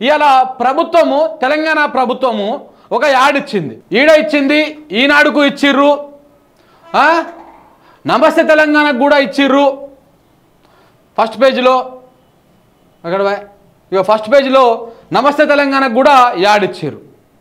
ఇవాళ ప్రభుత్వము తెలంగాణ ప్రభుత్వము ఒక యాడ్ ఇచ్చింది ఈడ ఇచ్చింది ఈనాడుకు ఇచ్చిర్రు ఆ? నమస్తే తెలంగాణకు కూడా ఇచ్చిర్రు ఫస్ట్ పేజీలో అక్కడ పోయ్. ఇక ఫస్ట్ పేజీలో నమస్తే తెలంగాణకు కూడా యాడ్ ఇచ్చారు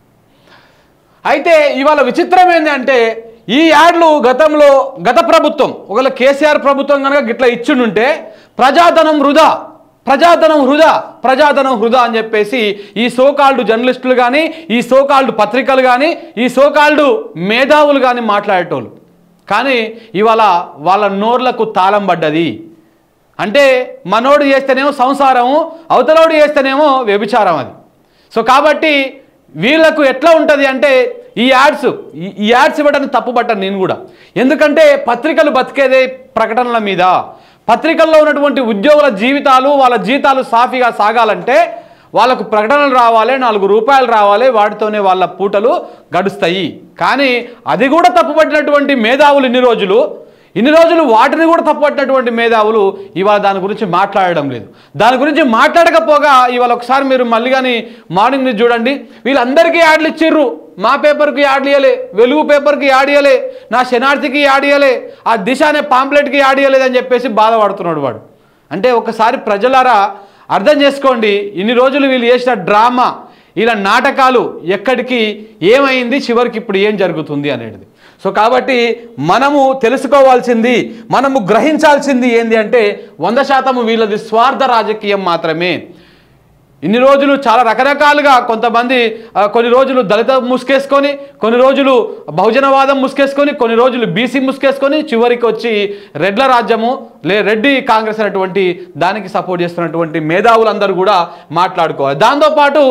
అయితే ఇవాళ విచిత్రం ఏంటంటే ఈ యాడ్లు గతంలో గత ప్రభుత్వం ఒకవేళ కేసీఆర్ ప్రభుత్వం కనుక గిట్లా ఇచ్చిండుంటే ప్రజాధనం వృధా ప్రజాధనం వృధా ప్రజాధనం వృధా అని చెప్పేసి ఈ సోకాల్డ్ జర్నలిస్టులు కానీ ఈ సోకాల్డ్ పత్రికలు కానీ ఈ సోకాల్డ్ మేధావులు కానీ మాట్లాడేటోళ్ళు కానీ ఇవాళ వాళ్ళ నోర్లకు తాళం పడ్డది అంటే మనోడు చేస్తేనేమో సంసారము అవతలోడు చేస్తేనేమో వ్యభిచారం అది సో కాబట్టి వీళ్ళకు ఎట్లా ఉంటుంది అంటే ఈ యాడ్స్ ఈ- ఈ యాడ్స్ ఇవ్వడానికి తప్పు పట్టాను నేను కూడా ఎందుకంటే పత్రికలు బతికేదే ప్రకటనల మీద పత్రికల్లో ఉన్నటువంటి ఉద్యోగుల జీవితాలు వాళ్ళ జీతాలు సాఫీగా సాగాలంటే వాళ్ళకు ప్రకటనలు రావాలి నాలుగు రూపాయలు రావాలి వాటితోనే వాళ్ళ పూటలు గడుస్తాయి కానీ అది కూడా తప్పుపట్టినటువంటి మేధావులు ఇన్ని రోజులు ఇన్ని రోజులు వాటిని కూడా తప్పుపట్టినటువంటి మేధావులు ఇవాళ దాని గురించి మాట్లాడడం లేదు దాని గురించి మాట్లాడకపోగా ఇవాళ ఒకసారి మీరు మళ్ళీ కానీ మార్నింగ్ న్యూస్ చూడండి వీళ్ళందరికీ యాడ్లు ఇచ్చిర్రు మా పేపర్కి యాడ్ ఇయ్యలే వెలుగు పేపర్కి యాడ్ ఇయ్యలే నా శనార్థికి యాడ్ ఇయ్యలే ఆ దిశ అనే పాంప్లెట్కి యాడ్ ఇయ్యలేదని చెప్పేసి బాధపడుతున్నాడు వాడు అంటే ఒకసారి ప్రజలారా అర్థం చేసుకోండి ఇన్ని రోజులు వీళ్ళు చేసిన డ్రామా ఇలా నాటకాలు ఎక్కడికి ఏమైంది చివరికి ఇప్పుడు ఏం జరుగుతుంది అనేది సో కాబట్టి మనము తెలుసుకోవాల్సింది మనము గ్రహించాల్సింది ఏంది అంటే వంద శాతము వీళ్ళది స్వార్థ రాజకీయం మాత్రమే ఇన్ని రోజులు చాలా రకరకాలుగా కొంతమంది ఆ, కొన్ని రోజులు దళిత ముసుకేసుకొని కొన్ని రోజులు బహుజనవాదం ముసుకేసుకొని కొన్ని రోజులు బీసీ ముసుకేసుకొని చివరికి వచ్చి రెడ్ల రాజ్యము లే రెడ్డి కాంగ్రెస్ అనేటువంటి దానికి సపోర్ట్ చేస్తున్నటువంటి మేధావులందరూ కూడా మాట్లాడుకోవాలి దాంతోపాటు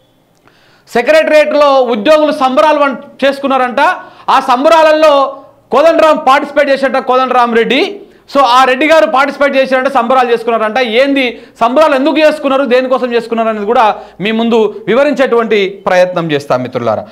సెక్రటరియట్లో ఉద్యోగులు సంబరాలు వన్- చేసుకున్నారంట ఆ సంబరాలలో కోదండరాం పార్టిసిపేట్ చేశారట కోదండరాం రెడ్డి సో ఆ రెడ్డి గారు పార్టిసిపేట్ చేశారంటే సంబరాలు చేసుకున్నారంట ఏంది సంబరాలు ఎందుకు చేసుకున్నారు దేనికోసం చేసుకున్నారు అనేది కూడా మీ ముందు వివరించేటువంటి ప్రయత్నం చేస్తాం మిత్రులారా